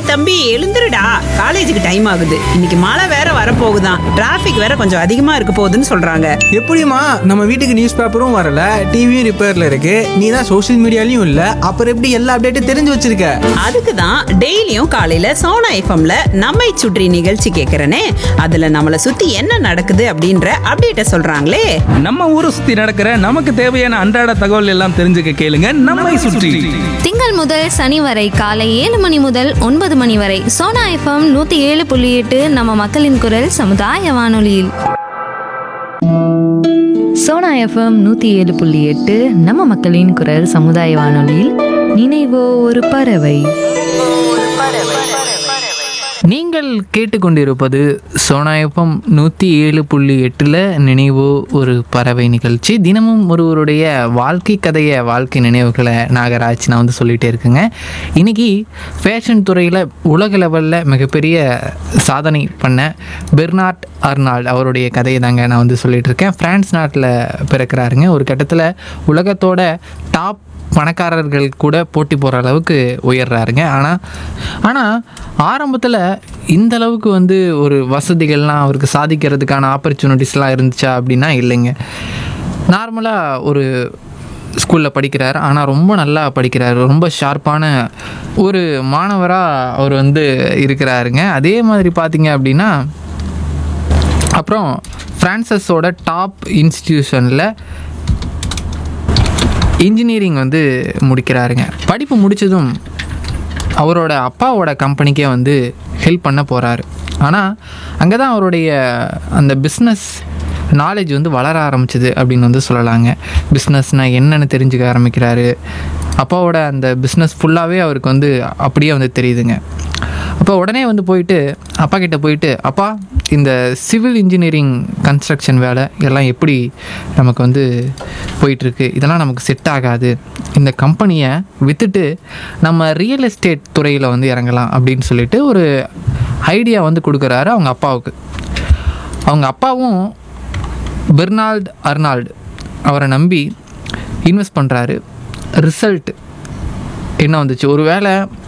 தம்பி எழுந்துருடா காலேஜுக்கு டைம் ஆகுது இன்னைக்கு மழை வேற வரப்போகுதான் டிராஃபிக் வேற கொஞ்சம் அதிகமா இருக்க போகுதுன்னு சொல்றாங்க எப்படிம்மா நம்ம வீட்டுக்கு நியூஸ் பேப்பரும் வரல டிவியும் ரிப்பேர்ல இருக்கு நீ தான் சோஷியல் மீடியாலையும் இல்ல அப்புறம் எப்படி எல்லா அப்டேட்டும் தெரிஞ்சு வச்சிருக்க அதுக்கு தான் டெய்லியும் காலையில சோனா எஃப்எம்ல நம்மை சுற்றி நிகழ்ச்சி கேட்கறனே அதுல நம்மளை சுத்தி என்ன நடக்குது அப்படின்ற அப்டேட்ட சொல்றாங்களே நம்ம ஊரை சுத்தி நடக்கிற நமக்கு தேவையான அன்றாட தகவல் எல்லாம் தெரிஞ்சுக்க கேளுங்க நம்மை சுற்றி திங்கள் முதல் சனி வரை காலை ஏழு மணி முதல் ஒன்பது மணி வரை சோனா எஃப்எம் நூத்தி ஏழு புள்ளி எட்டு நம்ம மக்களின் குரல் சமுதாய வானொலியில் சோனா எஃப்எம் நூற்றி ஏழு புள்ளி எட்டு நம்ம மக்களின் குரல் சமுதாய வானொலியில் நினைவோ ஒரு பறவை நீங்கள் கேட்டுக்கொண்டிருப்பது சோனா எஃப்எம் நூற்றி ஏழு புள்ளி எட்டில் நினைவு ஒரு பறவை நிகழ்ச்சி தினமும் ஒருவருடைய வாழ்க்கை கதையை வாழ்க்கை நினைவுகளை நாகராஜ் நான் வந்து சொல்லிகிட்டே இருக்குங்க இன்றைக்கி ஃபேஷன் துறையில் உலக லெவலில் மிகப்பெரிய சாதனை பண்ண பெர்னார்ட் அர்னால்ட் அவருடைய கதையை தாங்க நான் வந்து சொல்லிகிட்டு இருக்கேன் ஃப்ரான்ஸ் நாட்டில் பிறக்கிறாருங்க ஒரு கட்டத்தில் உலகத்தோட டாப் பணக்காரர்கள் கூட போட்டி போகிற அளவுக்கு உயர்றாருங்க ஆனால் ஆனால் ஆரம்பத்தில் இந்த அளவுக்கு வந்து ஒரு வசதிகள்லாம் அவருக்கு சாதிக்கிறதுக்கான ஆப்பர்ச்சுனிட்டிஸ்லாம் இருந்துச்சா அப்படின்னா இல்லைங்க நார்மலாக ஒரு ஸ்கூலில் படிக்கிறார் ஆனால் ரொம்ப நல்லா படிக்கிறார் ரொம்ப ஷார்ப்பான ஒரு மாணவராக அவர் வந்து இருக்கிறாருங்க அதே மாதிரி பார்த்தீங்க அப்படின்னா அப்புறம் ஃப்ரான்சஸோட டாப் இன்ஸ்டிடியூஷனில் இன்ஜினியரிங் வந்து முடிக்கிறாருங்க படிப்பு முடித்ததும் அவரோட அப்பாவோட கம்பெனிக்கே வந்து ஹெல்ப் பண்ண போகிறாரு ஆனால் அங்கே தான் அவருடைய அந்த பிஸ்னஸ் நாலேஜ் வந்து வளர ஆரம்பிச்சது அப்படின்னு வந்து சொல்லலாங்க பிஸ்னஸ்னால் என்னென்னு தெரிஞ்சுக்க ஆரம்பிக்கிறாரு அப்பாவோட அந்த பிஸ்னஸ் ஃபுல்லாகவே அவருக்கு வந்து அப்படியே வந்து தெரியுதுங்க அப்போ உடனே வந்து போயிட்டு அப்பா கிட்ட போயிட்டு அப்பா இந்த சிவில் இன்ஜினியரிங் கன்ஸ்ட்ரக்ஷன் வேலை எல்லாம் எப்படி நமக்கு வந்து போயிட்டுருக்கு இதெல்லாம் நமக்கு செட் ஆகாது இந்த கம்பெனியை விற்றுட்டு நம்ம ரியல் எஸ்டேட் துறையில் வந்து இறங்கலாம் அப்படின்னு சொல்லிட்டு ஒரு ஐடியா வந்து கொடுக்குறாரு அவங்க அப்பாவுக்கு அவங்க அப்பாவும் பெர்னால்ட் அர்னால்டு அவரை நம்பி இன்வெஸ்ட் பண்ணுறாரு ரிசல்ட் என்ன வந்துச்சு ஒரு வேளை